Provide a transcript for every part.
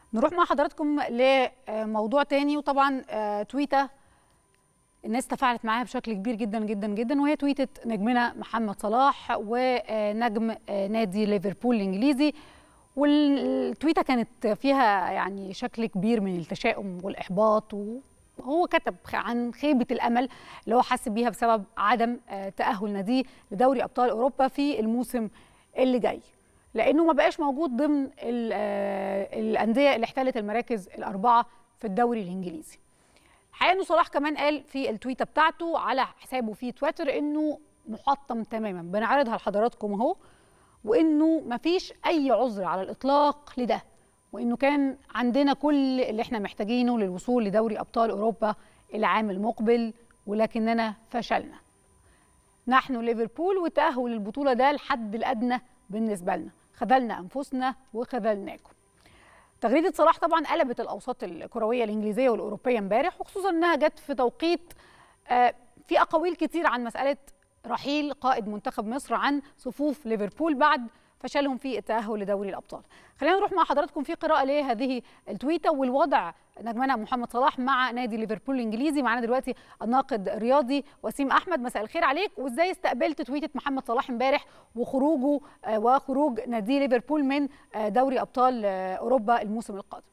نروح مع حضراتكم لموضوع تاني وطبعا تويته الناس تفاعلت معاها بشكل كبير جدا جدا جدا وهي تويته نجمنا محمد صلاح ونجم نادي ليفربول الانجليزي والتويته كانت فيها يعني شكل كبير من التشاؤم والاحباط وهو كتب عن خيبه الامل اللي هو حس بيها بسبب عدم تاهل ناديه لدوري ابطال اوروبا في الموسم اللي جاي لانه ما بقاش موجود ضمن الانديه اللي احتلت المراكز الاربعه في الدوري الانجليزي الحقيقه انه صلاح كمان قال في التويته بتاعته على حسابه في تويتر انه محطم تماما بنعرضها لحضراتكم اهو وانه ما فيش اي عذر على الاطلاق لده وانه كان عندنا كل اللي احنا محتاجينه للوصول لدوري ابطال اوروبا العام المقبل ولكننا فشلنا نحن ليفربول وتاهل البطوله ده الحد الادنى بالنسبه لنا خذلنا انفسنا وخذلناكم تغريده صلاح طبعا قلبت الاوساط الكرويه الانجليزيه والاوروبيه امبارح وخصوصا انها جت في توقيت في اقاويل كتير عن مساله رحيل قائد منتخب مصر عن صفوف ليفربول بعد فشلهم في التاهل لدوري الابطال. خلينا نروح مع حضراتكم في قراءه لهذه التويته والوضع نجمنا محمد صلاح مع نادي ليفربول الانجليزي معانا دلوقتي الناقد الرياضي وسيم احمد مساء الخير عليك وازاي استقبلت تويته محمد صلاح امبارح وخروجه وخروج نادي ليفربول من دوري ابطال اوروبا الموسم القادم.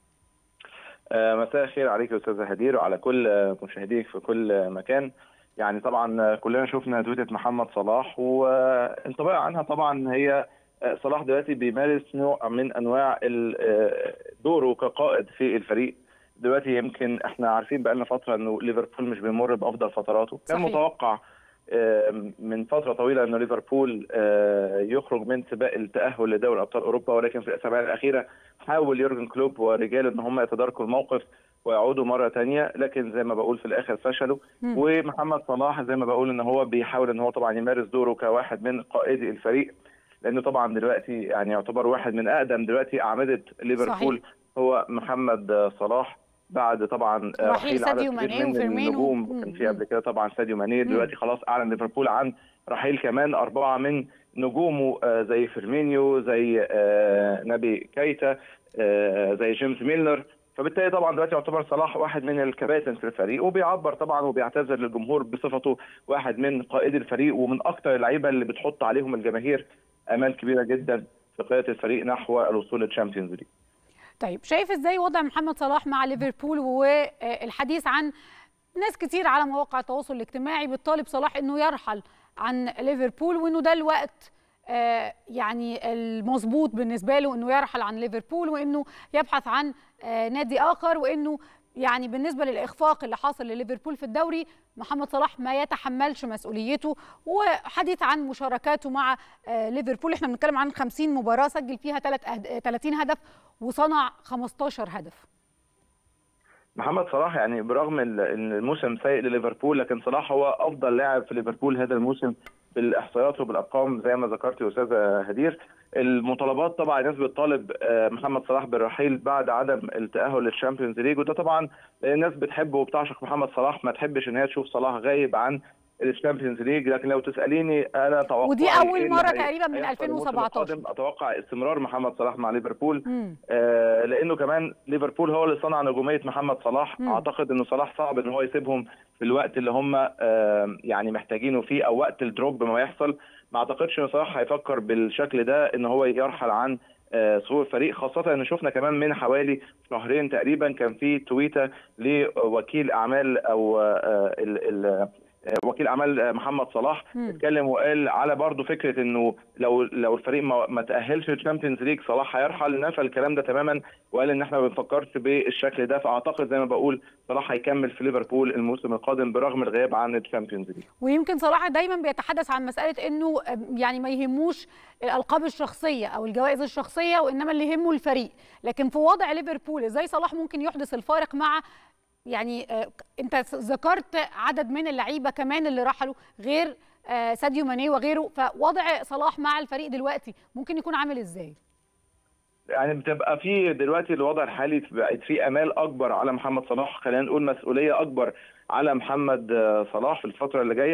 مساء الخير عليك يا استاذ هدير وعلى كل مشاهديك في كل مكان. يعني طبعا كلنا شفنا تويته محمد صلاح والانطباع عنها طبعا هي صلاح دلوقتي بيمارس نوع من انواع دوره كقائد في الفريق دلوقتي يمكن احنا عارفين بقالنا فتره انه ليفربول مش بيمر بافضل فتراته كان صحيح. متوقع من فتره طويله انه ليفربول يخرج من سباق التاهل لدوري ابطال اوروبا ولكن في الاسابيع الاخيره حاول يورجن كلوب ورجاله ان هم يتداركوا الموقف ويعودوا مره ثانيه لكن زي ما بقول في الاخر فشلوا م. ومحمد صلاح زي ما بقول ان هو بيحاول ان هو طبعا يمارس دوره كواحد من قائدي الفريق لانه طبعا دلوقتي يعني يعتبر واحد من اقدم دلوقتي اعمده ليفربول صحيح. هو محمد صلاح بعد طبعا رحيل عدد كبير من النجوم كان في قبل كده طبعا ساديو ماني دلوقتي خلاص اعلن ليفربول عن رحيل كمان اربعه من نجومه زي فيرمينيو زي نبي كايتا زي جيمس ميلنر فبالتالي طبعا دلوقتي يعتبر صلاح واحد من الكباتن في الفريق وبيعبر طبعا وبيعتذر للجمهور بصفته واحد من قائد الفريق ومن اكثر اللعيبه اللي بتحط عليهم الجماهير امال كبيره جدا في قياده الفريق نحو الوصول للتشامبيونز ليج. طيب شايف ازاي وضع محمد صلاح مع ليفربول والحديث عن ناس كتير على مواقع التواصل الاجتماعي بتطالب صلاح انه يرحل عن ليفربول وانه ده الوقت آه يعني المظبوط بالنسبه له انه يرحل عن ليفربول وانه يبحث عن آه نادي اخر وانه يعني بالنسبه للاخفاق اللي حاصل لليفربول في الدوري محمد صلاح ما يتحملش مسؤوليته وحديث عن مشاركاته مع آه ليفربول احنا بنتكلم عن 50 مباراه سجل فيها 30 هدف وصنع 15 هدف محمد صلاح يعني برغم ان الموسم سيء لليفربول لكن صلاح هو افضل لاعب في ليفربول هذا الموسم بالاحصائيات وبالارقام زي ما ذكرت يا استاذه هدير المطالبات طبعا الناس بتطالب محمد صلاح بالرحيل بعد عدم التاهل للشامبيونز ليج وده طبعا الناس بتحبه وبتعشق محمد صلاح ما تحبش ان هي تشوف صلاح غايب عن الشامبيونز ليج لكن لو تساليني انا اتوقع ودي اول مره تقريبا من 2017 اتوقع استمرار محمد صلاح مع ليفربول آه لانه كمان ليفربول هو اللي صنع نجوميه محمد صلاح مم. اعتقد انه صلاح صعب ان هو يسيبهم في الوقت اللي هم آه يعني محتاجينه فيه او وقت الدروب ما يحصل ما اعتقدش ان صلاح هيفكر بالشكل ده ان هو يرحل عن صفوف الفريق خاصة ان شفنا كمان من حوالي شهرين تقريبا كان في تويتة لوكيل اعمال او ال ال وكيل اعمال محمد صلاح اتكلم وقال على برضه فكره انه لو لو الفريق ما, ما تاهلش للشامبيونز ليج صلاح هيرحل نفى الكلام ده تماما وقال ان احنا ما بنفكرش بالشكل ده فاعتقد زي ما بقول صلاح هيكمل في ليفربول الموسم القادم برغم الغياب عن الشامبيونز ليج ويمكن صلاح دايما بيتحدث عن مساله انه يعني ما يهموش الالقاب الشخصيه او الجوائز الشخصيه وانما اللي يهمه الفريق لكن في وضع ليفربول ازاي صلاح ممكن يحدث الفارق مع يعني انت ذكرت عدد من اللعيبه كمان اللي رحلوا غير ساديو ماني وغيره فوضع صلاح مع الفريق دلوقتي ممكن يكون عامل ازاي؟ يعني بتبقى في دلوقتي الوضع الحالي بقت في امال اكبر على محمد صلاح خلينا نقول مسؤوليه اكبر على محمد صلاح في الفتره اللي جايه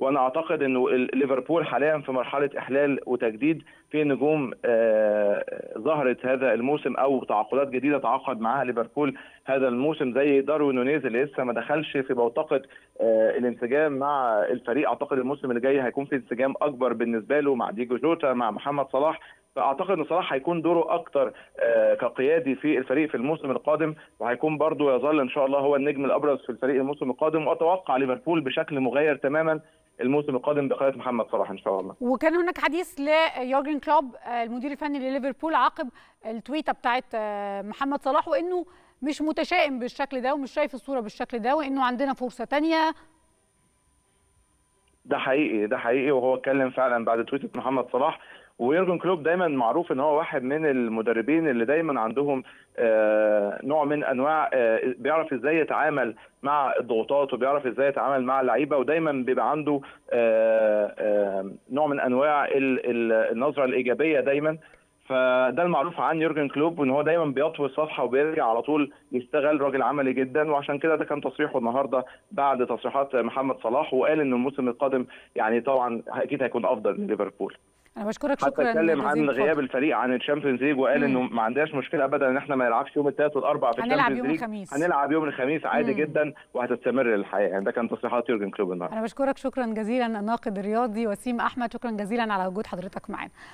وانا اعتقد انه ليفربول حاليا في مرحله احلال وتجديد في نجوم ظهرت هذا الموسم او تعاقدات جديده تعاقد معها ليفربول هذا الموسم زي داروين نونيز اللي لسه ما دخلش في بوتقه الانسجام مع الفريق اعتقد الموسم اللي جاي هيكون في انسجام اكبر بالنسبه له مع ديجو جوتا مع محمد صلاح فاعتقد ان صلاح هيكون دوره اكتر كقيادي في الفريق في الموسم القادم وهيكون برضه يظل ان شاء الله هو النجم الابرز في الفريق الموسم القادم واتوقع ليفربول بشكل مغاير تماما الموسم القادم بقياده محمد صلاح ان شاء الله. وكان هناك حديث ليورجن كلوب المدير الفني لليفربول عقب التويته بتاعت محمد صلاح وانه مش متشائم بالشكل ده ومش شايف الصوره بالشكل ده وانه عندنا فرصه ثانيه ده حقيقي ده حقيقي وهو اتكلم فعلا بعد تويته محمد صلاح ويورجن كلوب دايما معروف ان هو واحد من المدربين اللي دايما عندهم آه نوع من انواع آه بيعرف ازاي يتعامل مع الضغوطات وبيعرف ازاي يتعامل مع اللعيبه ودايما بيبقى عنده آه نوع من انواع النظره الايجابيه دايما فده المعروف عن يورجن كلوب وان هو دايما بيطوي الصفحه وبيرجع على طول يشتغل راجل عملي جدا وعشان كده ده كان تصريحه النهارده بعد تصريحات محمد صلاح وقال ان الموسم القادم يعني طبعا اكيد هيكون افضل لليفربول انا بشكرك شكرا اتكلم عن غياب الفريق عن الشامبيونز ليج وقال انه ما عندناش مشكله ابدا ان احنا ما نلعبش يوم الثلاث والاربع في هنلعب يوم الخميس هنلعب يوم الخميس عادي مم. جدا وهتستمر الحياه يعني ده كان تصريحات يورجن كلوب النهارده انا بشكرك شكرا جزيلا الناقد الرياضي وسيم احمد شكرا جزيلا على وجود حضرتك معانا